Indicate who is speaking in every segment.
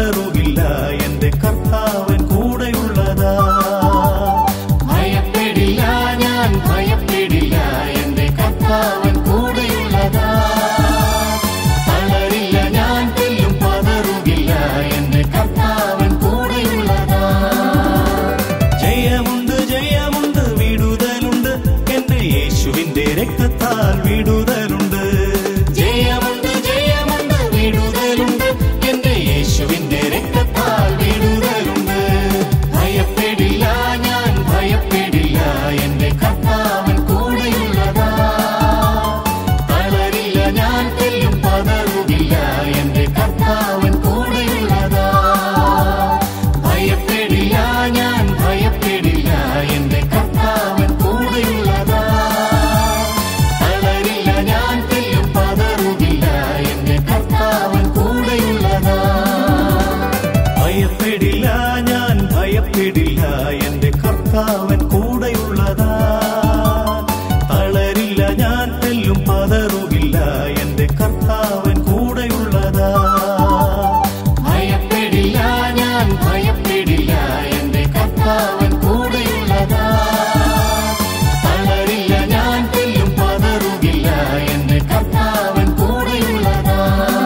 Speaker 1: പതറുകില്ല എന്റെ കർത്താവൻ കൂടെയുള്ളതാ
Speaker 2: ഭയപ്പെടില്ല ഞാൻ ഭയപ്പെടില്ല എന്റെ കർത്താവൻ കൂടെയുള്ളതാ തളരില്ല ഞാൻ തെല്ലും പതറുകില്ല എന്റെ കർത്താവൻ കൂടെയുള്ളതാ
Speaker 1: ജയമുണ്ട് ജയമുണ്ട് വിടുതലുണ്ട് എന്റെ യേശുവിന്റെ രക്തത്താൽ വിടുതലുണ്ട്
Speaker 2: ജയമുണ്ട് ജയമുണ്ട് വിടുതലുണ്ട് എന്റെ യേശുവിന്റെ രക്തത്താൽ വിടുതലുണ്ട് ഭയപ്പെടില്ല ഞാൻ ഭയപ്പെടില്ല എന്റെ കർത്താവൻ കൂടെയുള്ളതാ തളരില്ല ഞാൻ തെല്ലും പതറുകില്ല എന്റെ കർത്താവൻ കൂടെയുള്ളതാ ഭയപ്പെടില്ല ഞാൻ ഭയപ്പെടില്ല എന്റെ കർത്താവൻ കൂടെയുള്ളതാ തളരില്ല ഞാൻ തെല്ലും പതറുകില്ല എന്റെ കർത്താവൻ കൂടെയുള്ളതാ
Speaker 1: ഭയപ്പെടില്ല ഞാൻ ഭയപ്പെടില്ല എന്റെ കർത്താവൻ കൂടെയുള്ളതാ തളരില്ല ഞാൻ തെല്ലും പതറുകില്ല എന്റെ കർത്താവൻ കൂടെയുള്ളതാ
Speaker 2: ഭയപ്പെടില്ല ഞാൻ ഭയപ്പെടില്ല എന്റെ കർത്താവൻ കൂടെയുള്ളതാ തളരില്ല ഞാൻ തെല്ലും പതറുകില്ല എന്റെ കർത്താവൻ കൂടെയുള്ളതാ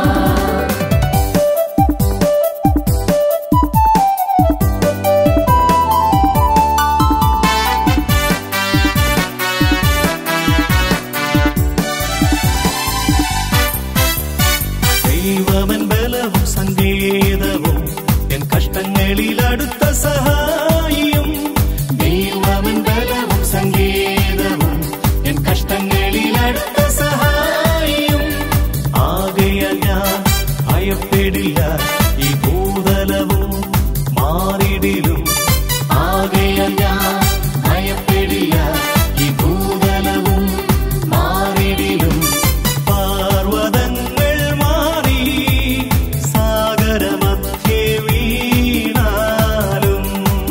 Speaker 1: ദൈവമൻ ബലവും സങ്കേതവും എൻ കഷ്ടങ്ങളിൽ അടുത്ത സഹായിയും
Speaker 2: ദൈവമൻ ബലവും സംഗീതവും എൻ കഷ്ടങ്ങളിൽ അടുത്ത സഹായിയും
Speaker 1: ആകയാൽ ഞാൻ ഭയപ്പെടില്ല ഈ ഭൂതലവും മാറിടിലും
Speaker 2: ആകയാൽ ഞാൻ ഭയപ്പെടില്ല ഈ ഭൂതലവും മാറിടിലും
Speaker 1: പാർവതങ്ങൾ മാറി സാഗരമധ്യേ വീണാലും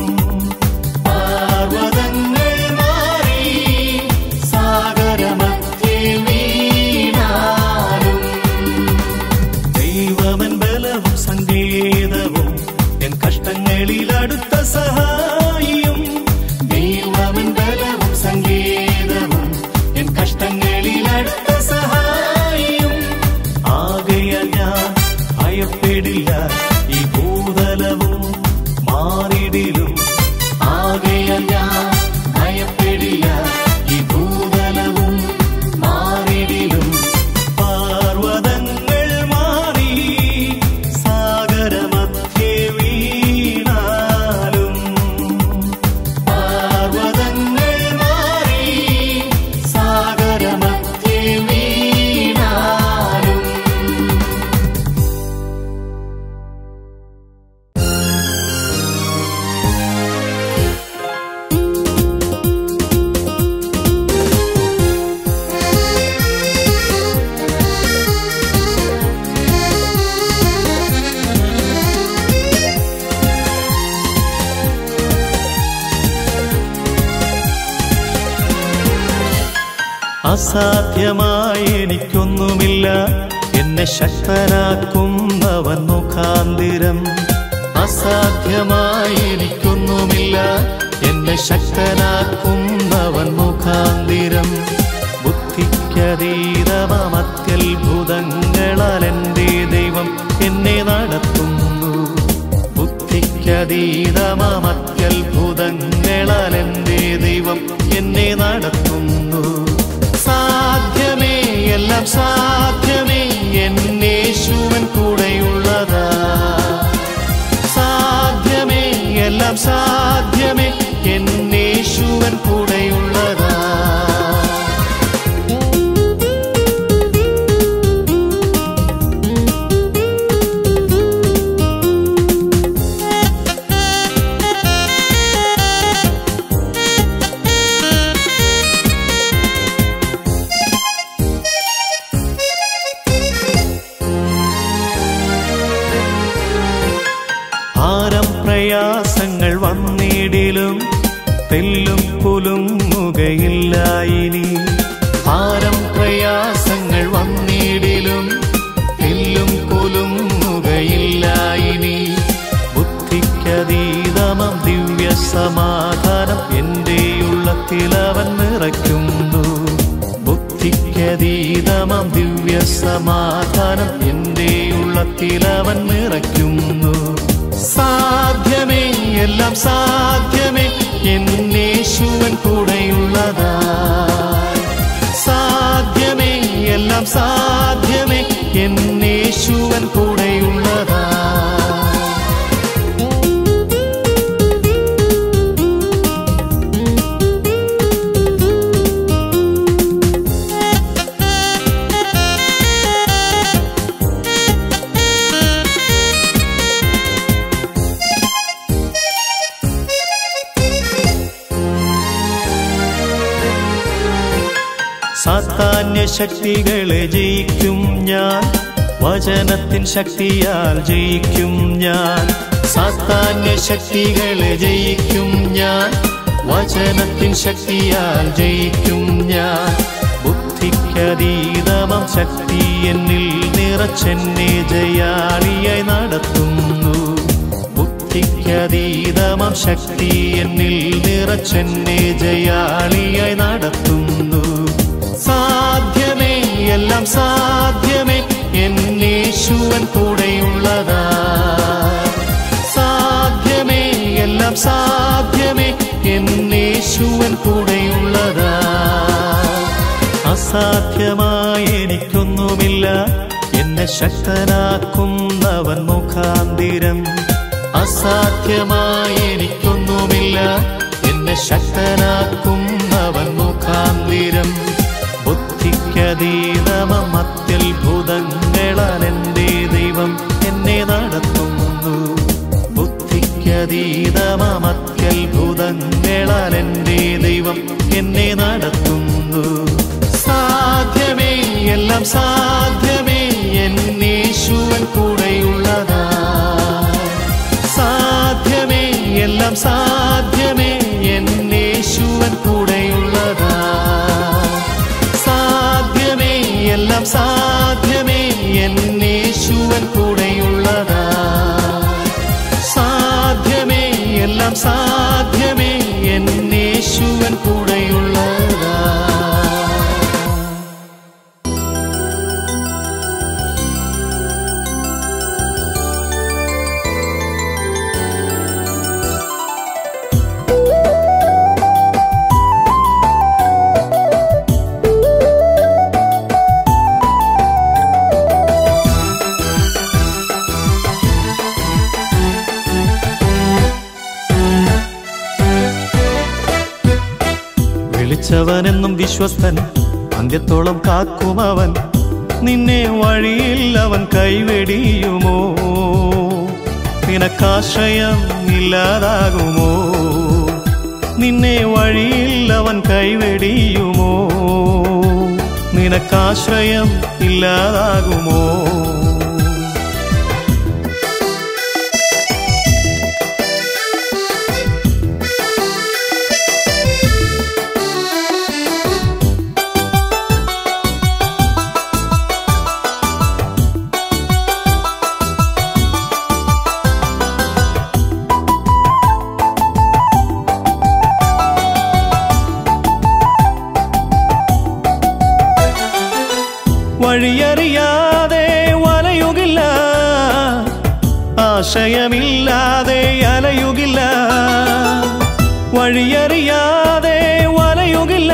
Speaker 2: പാർവതങ്ങൾ മാറി സാഗരമധ്യേ വീണാലും
Speaker 1: ദൈവമൻ ബലവും സങ്കേതവും എൻ കഷ്ടങ്ങളിൽ അടുത്ത സഹായിയും
Speaker 2: ദൈവമൻ ബലവും സംഗീതവും എൻ കഷ്ടങ്ങളിൽ അടുത്ത സഹായിയും
Speaker 1: ആകയാൽ ഞാൻ ഭയപ്പെടില്ല ഈ ഭൂതലവും മാറിടിലും
Speaker 2: ആകയാൽ ഞാൻ ഭയപ്പെടില്ല ഈ ഭൂതലവും മാറിടിലും
Speaker 1: പാർവതങ്ങൾ മാറി സാഗരമധ്യേ വീണാലും
Speaker 2: പാർവതങ്ങൾ മാറി സാഗരമധ്യേ വീണാലും
Speaker 1: അസാധ്യമായി എനിക്കൊന്നുമില്ല എന്നെ ശക്തനാക്കുന്നവൻ മുഖാന്തിരം അസാധ്യമായി എനിക്കൊന്നുമില്ല എന്നെ ശക്തനാക്കുന്നവൻ മുഖാന്തിരം ബുദ്ധിക്കതീതമത്യത്ഭുതങ്ങളാൽ എൻ്റെ ദൈവം എന്നെ നടത്തുന്നു ബുദ്ധിക്കതീതമത്യത്ഭുതങ്ങളാൽ എൻ്റെ ദൈവം എന്നെ നടത്തുന്നു സാധ്യമേ എല്ലാം സാധ്യമേ എന്നേശുവൻ കൂടെയുള്ളതാ സാധ്യമേ എല്ലാം സാധ്യമേ എന്നേശുവൻ കൂടെയുള്ളതാ ഭാരം പ്രയാസങ്ങൾ വന്നിടിലും തെല്ലും കുലുങ്ങുകയില്ല ഇനി ഭാരം പ്രയാസങ്ങൾ വന്നിടിലും തെല്ലും കുലുങ്ങുകയില്ല ഇനി സമാധാനം എൻ്റെ ഉള്ളത്തിൽ അവൻ നിറയ്ക്കുന്നു ബുദ്ധിക്കതീതമാം ദിവ്യ സമാധാനം എൻ്റെ ഉള്ളത്തിൽ അവൻ നിറയ്ക്കുന്നു സാധ്യമേ എല്ലാം സാധ്യമേ എന്നേശുവൻ കൂടെയുള്ളതാ സാധ്യമേ എല്ലാം സാധ്യമേ എന്നേശുവൻ കൂടെയുള്ളതാ സാത്താന്യ ശക്തികളെ ജയിക്കും ഞാൻ വചനത്തിൻ ശക്തിയാൽ ജയിക്കും ഞാൻ സാത്താന്യ ശക്തികളെ ജയിക്കും ഞാൻ വചനത്തിൻ ശക്തിയാൽ ജയിക്കും ഞാൻ ബുദ്ധിക്കതീതമം ശക്തി എന്നിൽ നിറച്ചെന്നെ ജയാളിയായി നടത്തുന്നു ബുദ്ധിക്കതീതമം ശക്തി എന്നിൽ നിറച്ചെന്നെ ജയാളിയായി നടത്തുന്നു സാധ്യമേ എല്ലാം സാധ്യമേ എന്നേശുവൻ കൂടെയുള്ളതാ സാധ്യമേ എല്ലാം സാധ്യമേ എന്നേശുവൻ കൂടെയുള്ളതാ അസാധ്യമായി എനിക്കൊന്നുമില്ല എന്നെ ശക്തനാക്കുന്നവൻ മുഖാന്തിരം അസാധ്യമായി എനിക്കൊന്നുമില്ല എന്നെ ശക്തനാക്കുന്നവൻ മുഖാന്തിരം ബുദ്ധിക്കതീതമം അത്യത്ഭുതങ്ങളാൽ എൻ്റെ ദൈവം എന്നെ നടത്തുന്നു ബുദ്ധിക്കതീതമം അത്യത്ഭുതങ്ങളാൽ എൻ്റെ ദൈവം എന്നെ നടത്തുന്നു സാധ്യമേ എല്ലാം സാധ്യമേ എന്നേശുവൻ കൂടെയുള്ളതാ സാധ്യമേ എല്ലാം സാധ്യമേ എന്നേശുവൻ കൂടെയുള്ളതാ സാധ്യമേ എല്ലാം സാധ്യമേ എന്നേശുവൻ കൂടെയുള്ളതാ സാധ്യമേ എല്ലാം സാധ്യമേ എന്നേശുവൻ കൂടെയുള്ളതാ വിളിച്ചവനെന്നും വിശ്വസ്തൻ അന്ത്യത്തോളം കാക്കുമവൻ നിന്നെ വഴിയിൽ അവൻ കൈവെടിയുമോ നിനക്കാശ്രയം ഇല്ലാതാകുമോ നിന്നെ വഴിയിൽ അവൻ കൈവെടിയുമോ നിനക്കാശ്രയം ഇല്ലാതാകുമോ വഴിയറിയാതെ വലയുകില്ല ആശയമില്ലാതെ അലയുകില്ല വഴിയറിയാതെ വലയുകില്ല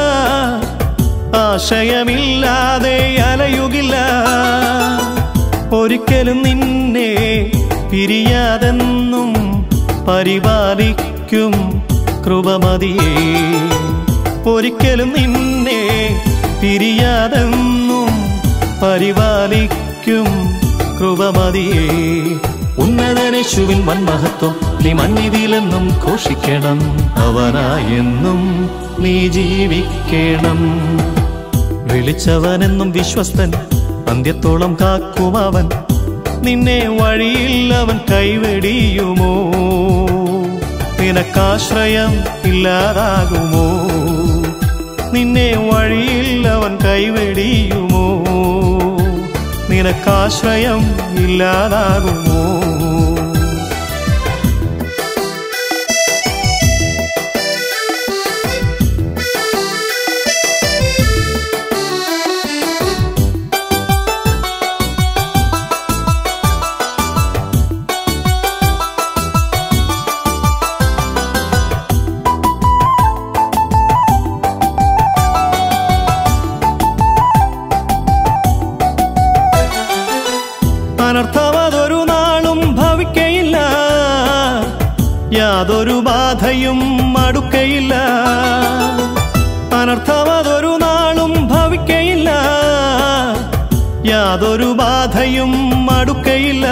Speaker 1: ആശയമില്ലാതെ അലയുകില്ല ഒരിക്കലും നിന്നെ പിരിയാതെന്നും പരിപാലിക്കും കൃപമതിയേ ഒരിക്കലും നിന്നെ പിരിയാതെന്നും പരിപാലിക്കും കൃപമതിയേ ഉന്നതനേശുവിൻ വൻമഹത്വം നീ മണ്ണിതിലെന്നും ഘോഷിക്കണം അവനായെന്നും നീ ജീവിക്കണം വിളിച്ചവനെന്നും വിശ്വസ്തൻ അന്ത്യത്തോളം കാക്കുമവൻ നിന്നെ വഴിയിൽ അവൻ കൈവെടിയുമോ നിനക്കാശ്രയം ഇല്ലാതാകുമോ നിന്നെ വഴിയിൽ അവൻ കൈവെടിയുമോ നിനക്കാശ്രയം ഇല്ലാതാകുമോ യാതൊരു ബാധയും അടുക്കയില്ല അനർത്ഥമതൊരു നാളും ഭവിക്കയില്ല യാതൊരു ബാധയും അടുക്കയില്ല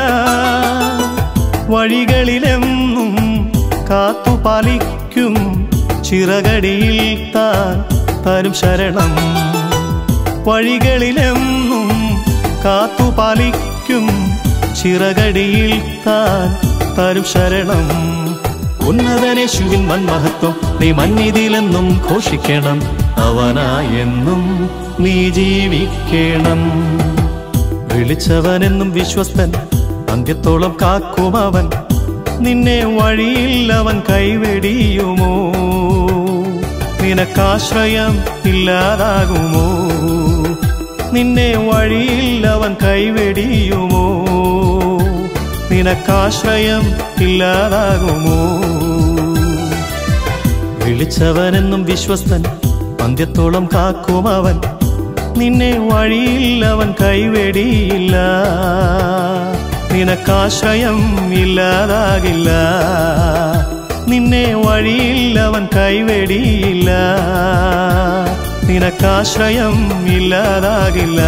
Speaker 1: വഴികളിലെന്നും കാത്തുപാലിക്കും ചിറകടിയിൽ താൻ തരും ശരണം വഴികളിലെന്നും കാത്തുപാലിക്കും ചിറകടിയിൽ താൻ തരും ശരണം ഉന്നതനേശുവിൻ മന്മഹത്വം നീ മന്നിതിലെന്നും ഘോഷിക്കണം അവനായെന്നും നീ ജീവിക്കണം വിളിച്ചവനെന്നും വിശ്വസ്തൻ അന്ത്യത്തോളം കാക്കും അവൻ നിന്നെ വഴിയിൽ അവൻ കൈവെടിയുമോ നിനക്കാശ്രയം ഇല്ലാതാകുമോ നിന്നെ വഴിയിൽ അവൻ കൈവെടിയുമോ നിനക്കാശ്രയം ഇല്ലാതാകുമോ വിളിച്ചവനെന്നും വിശ്വസ്തൻ അന്ത്യത്തോളം കാക്കും അവൻ നിന്നെ വഴിയിൽ അവൻ കൈവെടിയില്ല നിനക്കാശ്രയം ഇല്ലാതാകില്ല നിന്നെ വഴിയിൽ അവൻ കൈവെടിയില്ല നിനക്കാശ്രയം ഇല്ലാതാകില്ല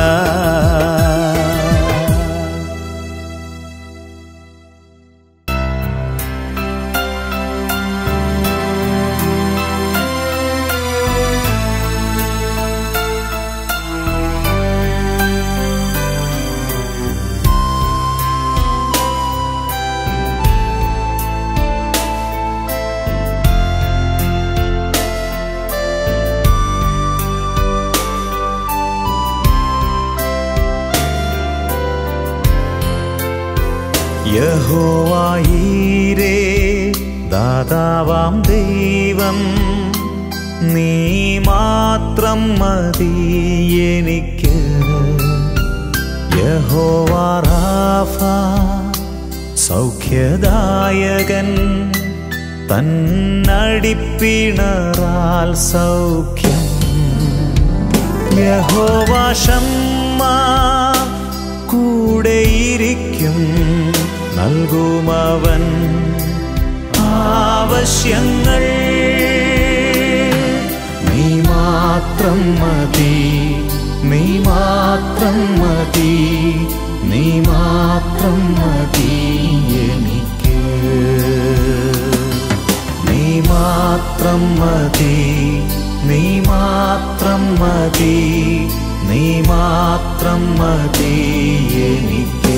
Speaker 3: യഹോവായീരേ ദാതാവാം ദൈവം നീ മാത്രം മതി എനിക്ക് യഹോവാറാഫ സൗഖ്യദായകൻ തന്നടിപ്പിണറാൽ സൗഖ്യം യഹോവാശമ്മ കൂടെയിരിക്കും നൽകുമവൻ ആവശ്യങ്ങൾ നീ മാത്രം മതി നീ മാത്രം മതി നീ മാത്രം മതി എനിക്ക് നീ മാത്രം മതി നീ മാത്രം മതി നീ മാത്രം മതി എനിക്ക്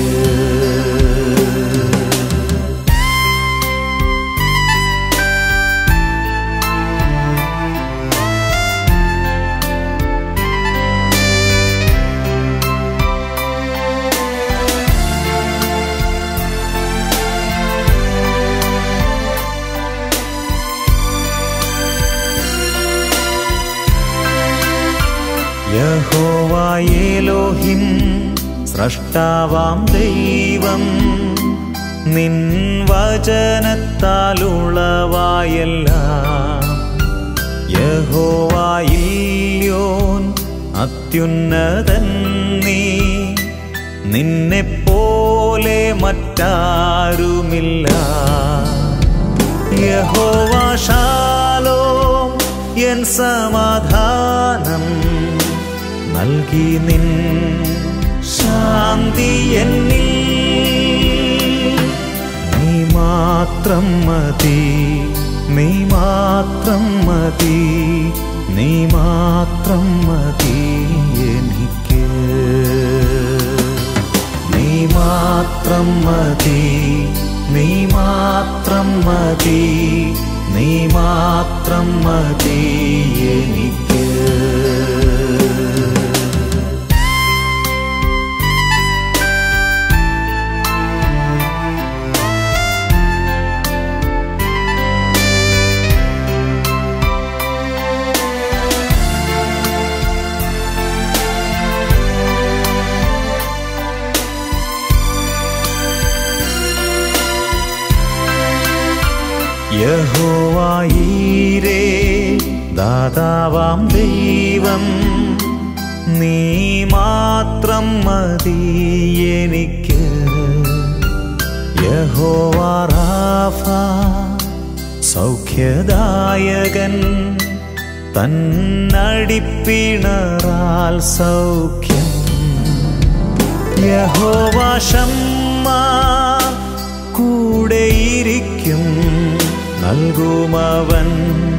Speaker 3: യഹോവായേലോഹിം സ്രഷ്ടാവാം ദൈവം നിൻ വചനത്താലുളവായെല്ലാം യഹോവായില്യോൻ അത്യുന്നതൻ നീ നിന്നെ പോലെ മറ്റാരുമില്ല യഹോവാശാലോ എൻ സമാധാനം നൽകി നിൻ ശാന്തി എന്നിൽ നീ മാത്രം മതി നീ മാത്രം മതി നീ മാത്രം മതി എനിക്ക് നീ മാത്രം മതി നീ മാത്രം മതി നീ മാത്രം മതി എനിക്ക് യഹോവായീരേ ദാതാവാം ദൈവം നീ മാത്രം മതി എനിക്ക് യഹോവാറാഫ സൗഖ്യദായകൻ തന്നടിപ്പിണറാൽ സൗഖ്യം യഹോവാഷമ്മ കൂടെയിരിക്കും നൽകുമവൻ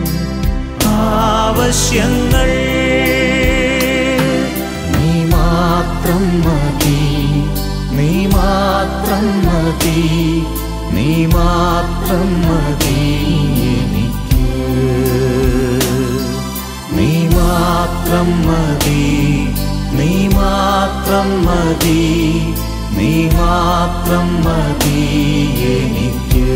Speaker 3: ആവശ്യങ്ങൾ നീ മാത്രം മതി നീ മാത്രം മതി നീ മാത്രം മതി എനിക്ക് നീ മാത്രം മതി നീ മാത്രം മതി നീ മാത്രം മതി എനിക്ക്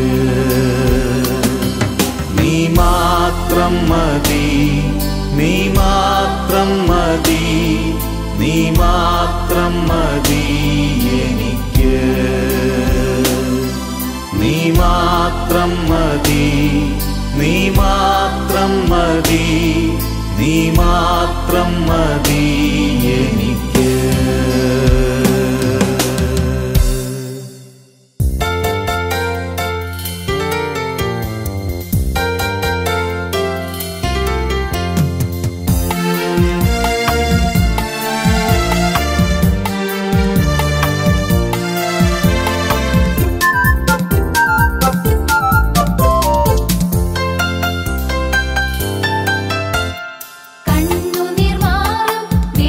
Speaker 3: നീ മാത്രം മതി നീ മാത്രം മതി നീ മാത്രം മതി എനിക്ക് നീ മാത്രം മതി നീ മാത്രം മതി നീ മാത്രം മതി എനിക്ക്
Speaker 4: കണ്ണുനീർ മാറും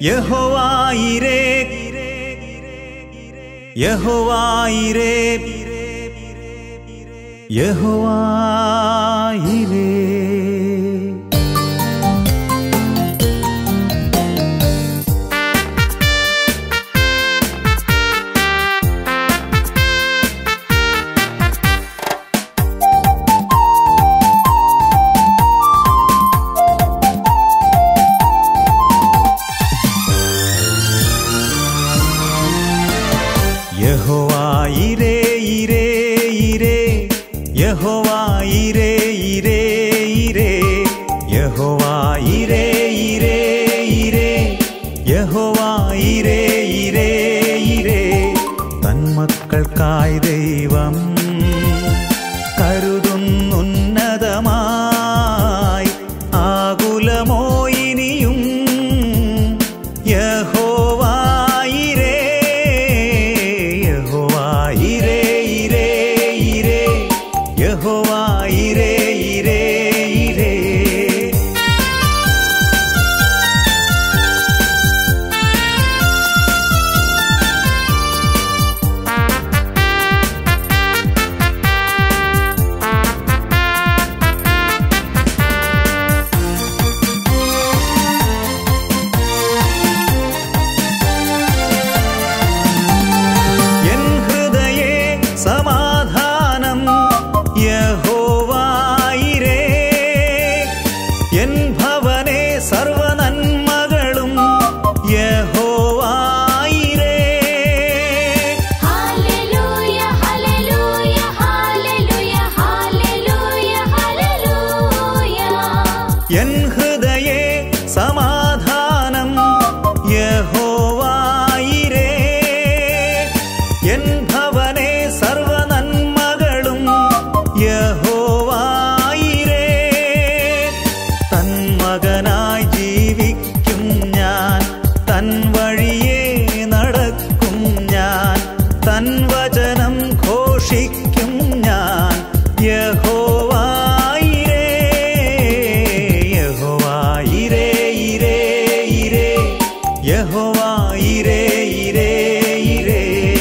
Speaker 3: യഹോവായിരേ യഹോവായിരേ യഹോവായിരേ യഹോവായിരേ ഇരേ ഇരേ യഹോവായിരേ ഇരേ ഇരേ യഹോവായിരേ ഇരേ ഇരേ യഹോവായിരേ ഇരേ ഇരേ തന്മക്കൾക്കായി ദൈവം കരുതുന്നുന്നതമായി ആകുലമോ ഇനിയും യഹോവായിരേ യഹോവായിരേ ഇരേ ഇരേ യഹോവായിരേ ഇരേ ഇരേ എൻ ഹൃദയേ സമാധാനം യഹോവായിരേ എൻ ഭവനെ സർവനന്മകളും യഹോവായിരേ
Speaker 2: hallelujah hallelujah hallelujah hallelujah hallelujah
Speaker 3: എൻ ഹൃദയേ സമാധാനം യഹോവായിരേ എൻ ഭവനെ സർവനന്മകളും യഹോവായിരേ തൻ മകനായി ജീവിക്കും ഞാൻ തൻ വഴിയെ നടക്കും ഞാൻ തൻ വചനം ഘോഷിക്കും ഞാൻ യഹോവായിരേ യഹോവായിരേ ഇരേ ഇരേ യഹോവായിരേ ഇരേ ഇരേ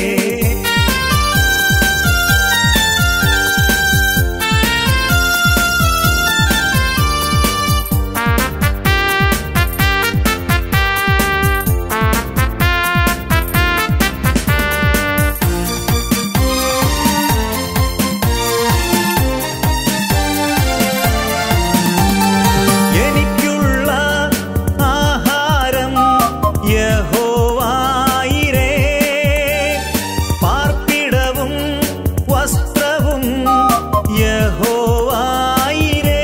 Speaker 3: എനിക്കുള്ള ആഹാരം യഹോവായിരേ പാർപ്പിടവും വസ്ത്രവും യഹോവായിരേ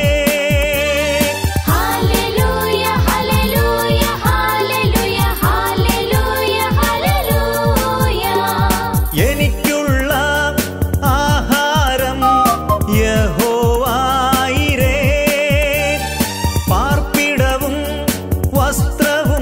Speaker 2: hallelujah hallelujah hallelujah hallelujah hallelujah
Speaker 3: എനിക്കുള്ള ആഹാരം യഹോവായിരേ പാർപ്പിടവും വസ്ത്രവും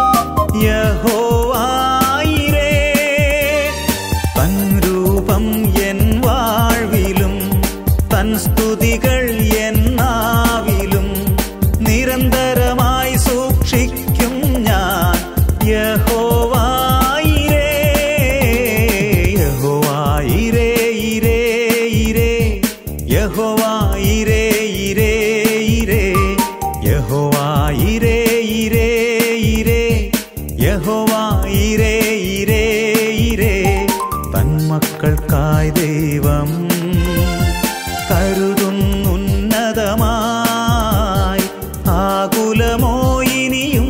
Speaker 3: യഹോവായിരേ തൻ രൂപം എൻ വാഴ്വിലും തൻ സ്തുതികൾ എൻ നാവിലും നിരന്തരമായി സൂക്ഷിക്കും ഞാൻ യഹോവായിരേ യഹോവായിരേ ഇരേ ഇരേ യഹോവായിരേ ഇരേ ഇരേ യഹോവായിരേ ഇരേ ഇരേ യഹോവായിരേ ഇരേ ഇരേ തന്മക്കൾക്കായി ദൈവം കരുതുന്നുന്നതമായി ആകുലമോ ഇനിയും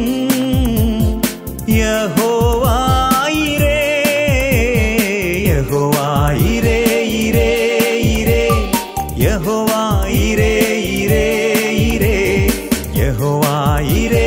Speaker 3: യഹോവായിരേ യഹോവായിരേ ഇരേ ഇരേ യഹോവായിരേ ഇരേ ഇരേ യഹോവായിരേ